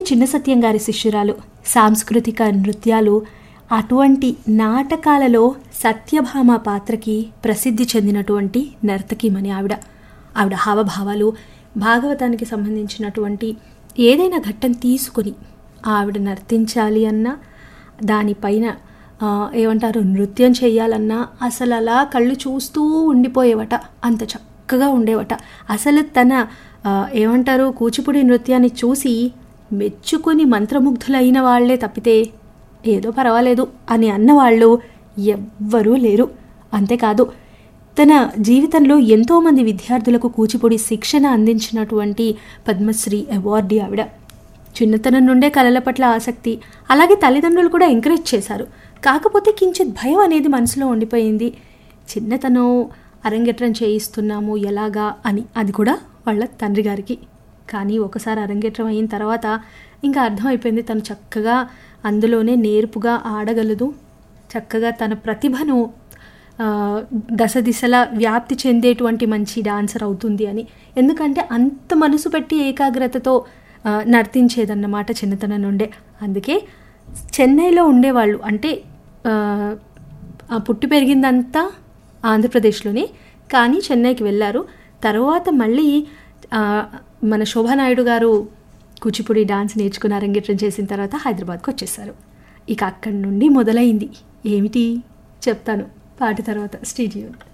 చిన్న సత్యం గారి శిష్యురాలు సాంస్కృతిక నృత్యాలు అటువంటి నాటకాలలో సత్యభామ పాత్రకి ప్రసిద్ధి చెందినటువంటి నర్తకిమని ఆవిడ ఆవిడ హావభావాలు భాగవతానికి సంబంధించినటువంటి ఏదైనా ఘట్టం తీసుకొని ఆవిడ నర్తించాలి అన్నా దానిపైన ఆ, ఏమంటారు నృత్యం చేయాలన్నా అసలు అలా కళ్ళు చూస్తూ ఉండిపోయేవట అంత చక్కగా ఉండేవట అసలు తన ఆ, ఏమంటారు కూచిపూడి నృత్యాన్ని చూసి మెచ్చుకొని మంత్రముగ్ధులైన వాళ్లే తప్పితే ఏదో పర్వాలేదు అని అన్నవాళ్ళు ఎవ్వరూ లేరు అంతేకాదు తన జీవితంలో ఎంతోమంది విద్యార్థులకు కూచిపూడి శిక్షణ అందించినటువంటి పద్మశ్రీ అవార్డీ ఆవిడ చిన్నతనం నుండే కళల పట్ల ఆసక్తి అలాగే తల్లిదండ్రులు కూడా ఎంకరేజ్ చేశారు కాకపోతే కించిత్ భయం అనేది మనసులో ఉండిపోయింది చిన్నతనం అరంగేట్రం చేయిస్తున్నాము ఎలాగా అని అది కూడా వాళ్ళ తండ్రి గారికి కానీ ఒకసారి అరంగేట్రం అయిన తర్వాత ఇంకా అర్థమైపోయింది తను చక్కగా అందులోనే నేర్పుగా ఆడగలదు చక్కగా తన ప్రతిభను ఆ, దశ దిశలా వ్యాప్తి చెందేటువంటి మంచి డాన్సర్ అవుతుంది అని ఎందుకంటే అంత మనసు పెట్టి ఏకాగ్రతతో ఆ, నర్తించేదన్నమాట చిన్నతనం నుండే అందుకే చెన్నైలో ఉండేవాళ్ళు అంటే ఆ, ఆ పుట్టి పెరిగిందంతా ఆంధ్రప్రదేశ్లోనే కానీ చెన్నైకి వెళ్ళారు తర్వాత మళ్ళీ ఆ, మన శోభానాయుడు గారు కూచిపూడి డాన్స్ నేర్చుకుని అరంగేట్రం చేసిన తర్వాత హైదరాబాద్కి వచ్చేసారు ఇక అక్కడి నుండి మొదలైంది ఏమిటి చెప్తాను పాట తర్వాత స్టేడియో